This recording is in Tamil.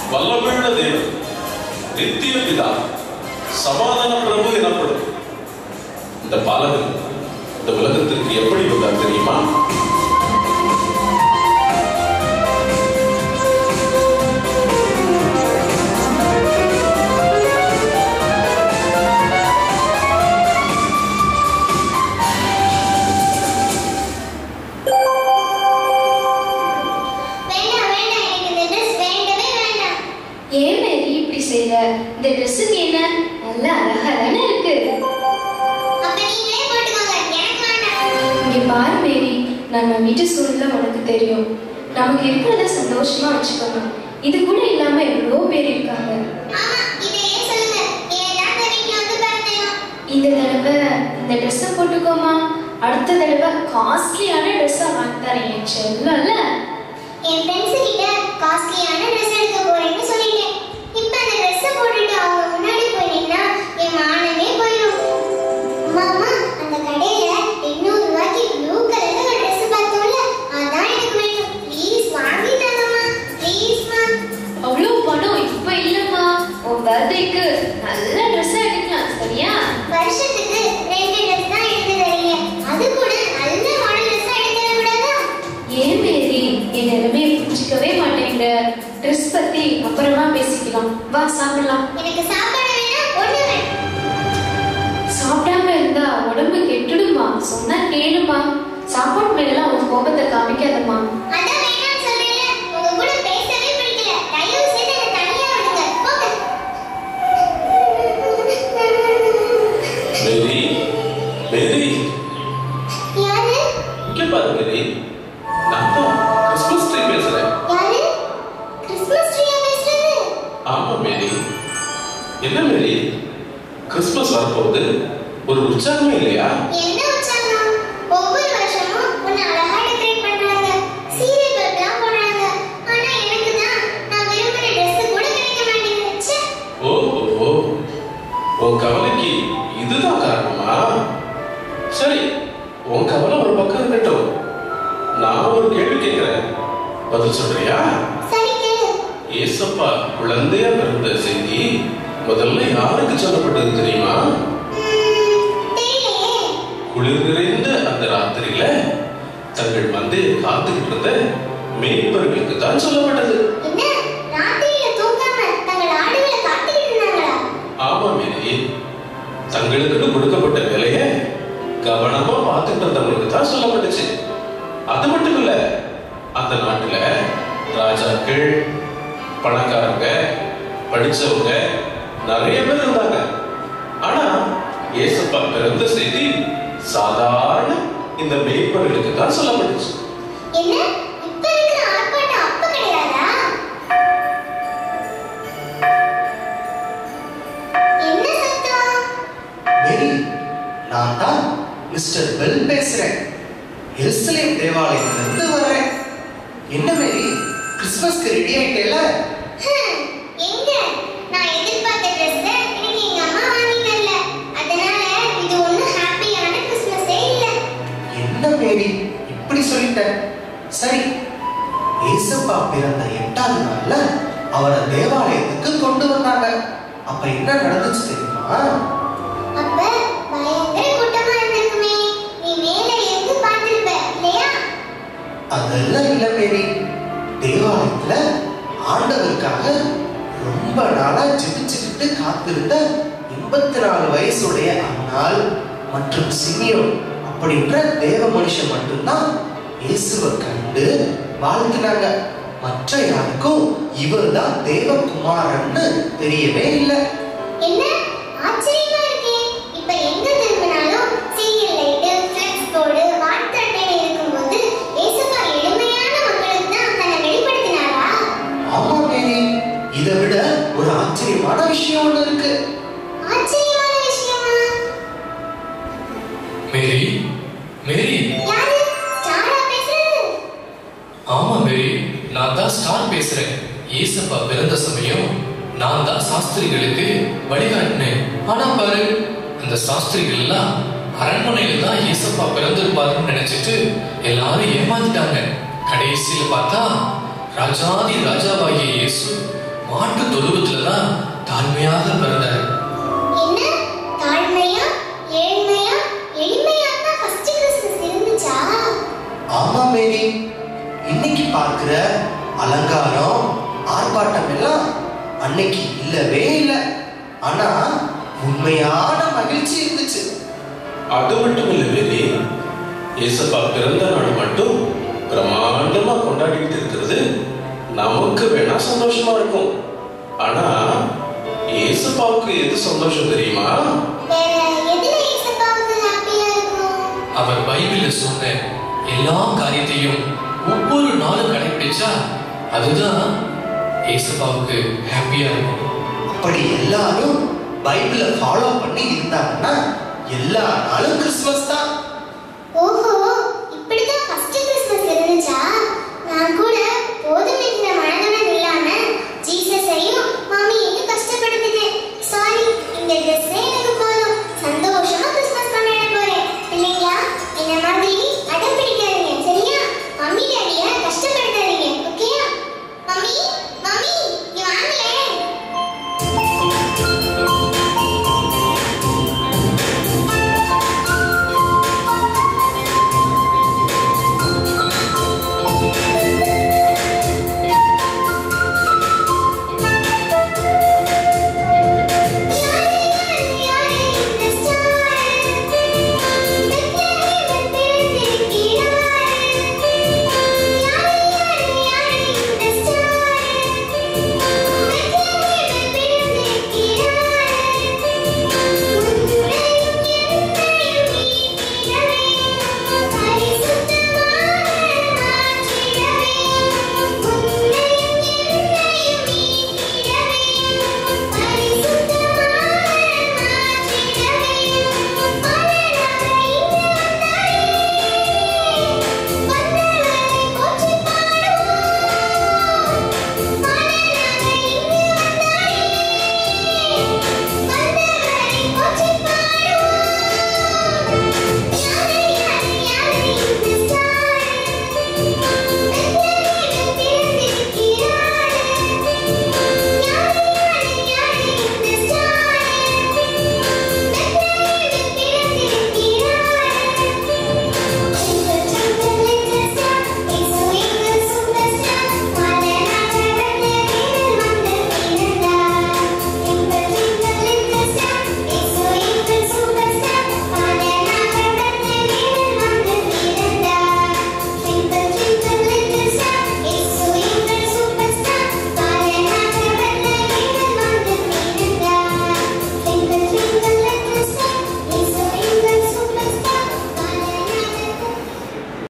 வல்லமையுள்ள தேவன் நித்திய பிதா சமாதான பிரபு எனப்படும் இந்த பாலகன் இந்த உலகத்திற்கு எப்படி வந்தார் தெரியுமா வேண்டாம் வேண்டாம் எனக்கு இந்த ட்ரெஸ் வேண்டவே வேண்டாம் ஏன் மேரி இப்படி செய்ற இந்த ட்ரெஸ்ஸுக்கு என்ன நல்ல அழகா தானே இருக்கு அப்ப நீங்களே போட்டுக்கோங்க எனக்கு வேண்டாம் இங்க பாரு மேரி நம்ம வீட்டு சூழ்நிலை உனக்கு தெரியும் நமக்கு இருக்கிறத சந்தோஷமா வச்சுக்கணும் இது கூட இல்லாம எவ்வளோ பேர் இருக்காங்க ஆமா இதையே சொல்லுங்க ஏதான் இந்த வீட்ல வந்து பிறந்தேனோ இந்த தடவை இந்த ட்ரெஸ்ஸை போட்டுக்கோமா அடுத்த தடவை காஸ்ட்லியான ட்ரெஸ்ஸை வாங்கி தரேன் என் செல்லம்ல என் ஃப்ரெண்ட்ஸ் கிட்ட காஸ்ட்லியான ட்ரெஸ் எடுக்க போறேன்னு சொல்லிட்டேன் இப்ப அந்த ட்ரெஸ்ஸை போட்டுட்டு அவங்க முன்னாடி போய் நின்னா என் மானமே போயிடும் அம்மா அம்மா அந்த கடையில எண்ணூறு ரூபாய்க்கு ப்ளூ கலர்ல ஒரு ட்ரெஸ் பார்த்தோம்ல அதான் எனக்கு வேணும் ப்ளீஸ் வாங்கி தாங்கம்மா ப்ளீஸ்மா அவ்வளோ பணம் இப்ப இல்லம்மா உன் பர்த்டேக்கு நல்ல ட்ரெஸ்ஸா எடுக்கலாம் சரியா வருஷத்துக்கு ரெண்டு ட்ரெஸ் தான் எடுத்து தரீங்க அது கூட நல்ல மாடல் ட்ரெஸ்ஸா எடுத்து தர கூடாதா ஏன் மேரி என் நிலைமையை புரிஞ்சிக்கவே மாட்டேங்கிற ட்ரெஸ் பத்தி அப்புறமா பேசிக்கலாம் வா சாப்பிடலாம் எனக்கு சாப்பாடு வேணாம் ஒண்ணு வேணாம் சாப்பிடாம இருந்தா உடம்பு கெட்டுடுமா சொன்னா கேளுமா சாப்பாடு மேலாம் உன் கோபத்தை காமிக்காதம்மா அதான் வேணாம்னு சொல்றேன்ல உங்க கூட பேசவே பிடிக்கல தயவு செய்து என்னை தனியா விடுங்க போங்க மேரி மேரி யாரு இங்க பாரு மேரி நான் தான் கிறிஸ்மஸ் ட்ரீ பேசுறேன் யாரு கிறிஸ்மஸ் ட்ரீயா பேசுறது ஆமா மேரி என்ன மேரி கிறிஸ்மஸ் வரப்போகுது ஒரு உற்சாகமே இல்லையா என்ன உற்சாகம் ஒவ்வொரு வருஷமும் உன்னை அழகா டெக்கரேட் பண்றாங்க சீரியல் பல்ப்லாம் போடுறாங்க ஆனா எனக்கு தான் நான் விரும்புற Dress கூட கிடைக்க மாட்டேங்குது ச்சே. ஓ ஓ, ஓ உன் கவலைக்கு இதுதான் காரணமா சரி உன் கவலை ஒரு பக்கம் இருக்கட்டும் நான் ஒரு கேள்வி கேட்கிறேன் பதில் சொல்றியா சரி கேளு ஏசப்பா குழந்தையா பிறந்த செய்தி முதல்ல யாருக்கு சொல்லப்பட்டது தெரியுமா ம், தெரியலையே குளிர் நிறைந்த அந்த ராத்திரியில தங்கள் மந்தையை காத்துக்கிட்டு இருந்த மேய்ப்பர்களுக்கு தான் சொல்லப்பட்டது என்ன ராத்திரியில தூங்காம தங்கள் ஆடுகளை காத்துக்கிட்டு இருந்தாங்களா ஆமா மேரி தங்களுக்குன்னு கொடுக்கப்பட்ட வேலையை கவனமா பார்த்துட்டு இருந்தவங்களுக்கு தான் சொல்லப்பட்டுச்சு அது மட்டும் இல்ல அந்த நாட்டுல ராஜாக்கள் பணக்காரங்க படிச்சவங்க நிறைய பேர் இருந்தாங்க ஆனா ஏசப்பா பிறந்த செய்தி சாதாரண இந்த மேய்ப்பர்களுக்கு தான் சொல்லப்பட்டுச்சு என்ன இப்ப இருக்கிற ஆர்ப்பாட்டம் அப்ப கிடையாதா என்ன சத்தம் மேரி நான் தான் மிஸ்டர் பெல் பேசுறேன் எருசலேம் தேவாலயத்திலிருந்து வர்றேன் என்ன மேரி கிறிஸ்மஸ்க்கு ரெடி ஆயிட்டேல ஹம், எங்க நான் எதிர்பார்த்த ட்ரெஸ் எனக்கு எங்க அம்மா வாங்கி தரல அதனால இது ஒண்ணும் ஹாப்பியான கிறிஸ்மஸே இல்ல என்ன மேரி இப்படி சொல்லிட்ட சரி ஏசப்பா பிறந்த எட்டாவது நாள்ல அவரை தேவாலயத்துக்கு கொண்டு வந்தாங்க அப்ப என்ன நடந்துச்சு தெரியுமா அப்ப பயங்கர கூட்டமா இருந்திருக்குமே நீ மேல இருந்து பார்த்திருப்ப இல்லையா அதெல்லாம் இல்ல மேரி தேவாலயத்துல ஆண்டவருக்காக ரொம்ப நாளா ஜெபிச்சுக்கிட்டு காத்திருந்த எண்பத்தி நாலு வயசுடைய அன்னாள் மற்றும் சிமியோன் அப்படின்ற தேவ மனுஷன் மட்டும்தான் இயேசுவை கண்டு வாழ்த்தினாங்க மற்ற யாருக்கும் இவர்தான் தேவகுமாரன்னு தெரியவே இல்லை என்ன ஆச்சரியமா இருக்கே இப்ப எங்க திரும்பினாலும் சீரியல் லைட்டு ஃபிளக்ஸ் போர்டு வாட்ஸ்அட்டையில இருக்கும்போது ஏசப்பா எளிமையான மக்களுக்கு தான் தன்னை வெளிப்படுத்தினாரா ஆமா மேரி இதை விட ஒரு ஆச்சரியமான விஷயம் ஒண்ணு இருக்கு ஆச்சரியமான விஷயமா மேரி மேரி யாரு ஸ்டாரா பேசுறது ஆமா மேரி நான் தான் ஸ்டார் பேசுறேன் ஏசப்பா பிறந்த சமயம் நான் தான் சாஸ்திரிகளுக்கு வழிகாட்டினேன் ஆனா பாரு அந்த சாஸ்திரிகள் எல்லாம் அரண்மனையில தான் ஏசப்பா பிறந்திருப்பாருன்னு நினைச்சிட்டு எல்லாரும் ஏமாத்திட்டாங்க கடைசியில பார்த்தா ராஜாதி ராஜாவாகிய இயேசு மாட தாழ்மையாக பிறந்தார் என்ன தாழ்மையா ஏழ்மையா எளிமையா தான் ஃபர்ஸ்ட் கிறிஸ்மஸ் இருந்துச்சா ஆமா மேரி இன்னைக்கு பார்க்கிற அலங்காரம் ஆர்ப்பாட்டம் எல்லாம் அன்னைக்கு இல்லவே இல்லை ஆனா உண்மையான மகிழ்ச்சி இருந்துச்சு அது மட்டும் இல்ல மேரி ஏசப்பா பிறந்த நாள் மட்டும் பிரம்மாண்டமா கொண்டாடிட்டு இருக்கிறது நமக்கு வேணா சந்தோஷமா இருக்கும் ஆனா ஏசப்பாவுக்கு எது சந்தோஷம் தெரியுமா வேற எதுல ஏசப்பாவுக்கு ஹாப்பியா இருக்கும் அவர் பைபிள்ல சொன்ன எல்லா காரியத்தையும் ஒவ்வொரு நாளும் கடைபிடிச்சா அதுதான் ஏசப்பாவுக்கு ஹாப்பியா இருக்கும் அப்படி எல்லாரும் பைபிளை ஃபாலோ பண்ணி இருந்தாங்கன்னா எல்லா நாளும் கிறிஸ்மஸ் தான் ஓஹோ இப்படிதான் ஃபர்ஸ்ட் கிறிஸ்மஸ் இருந்துச்சா நான் கூட போதும்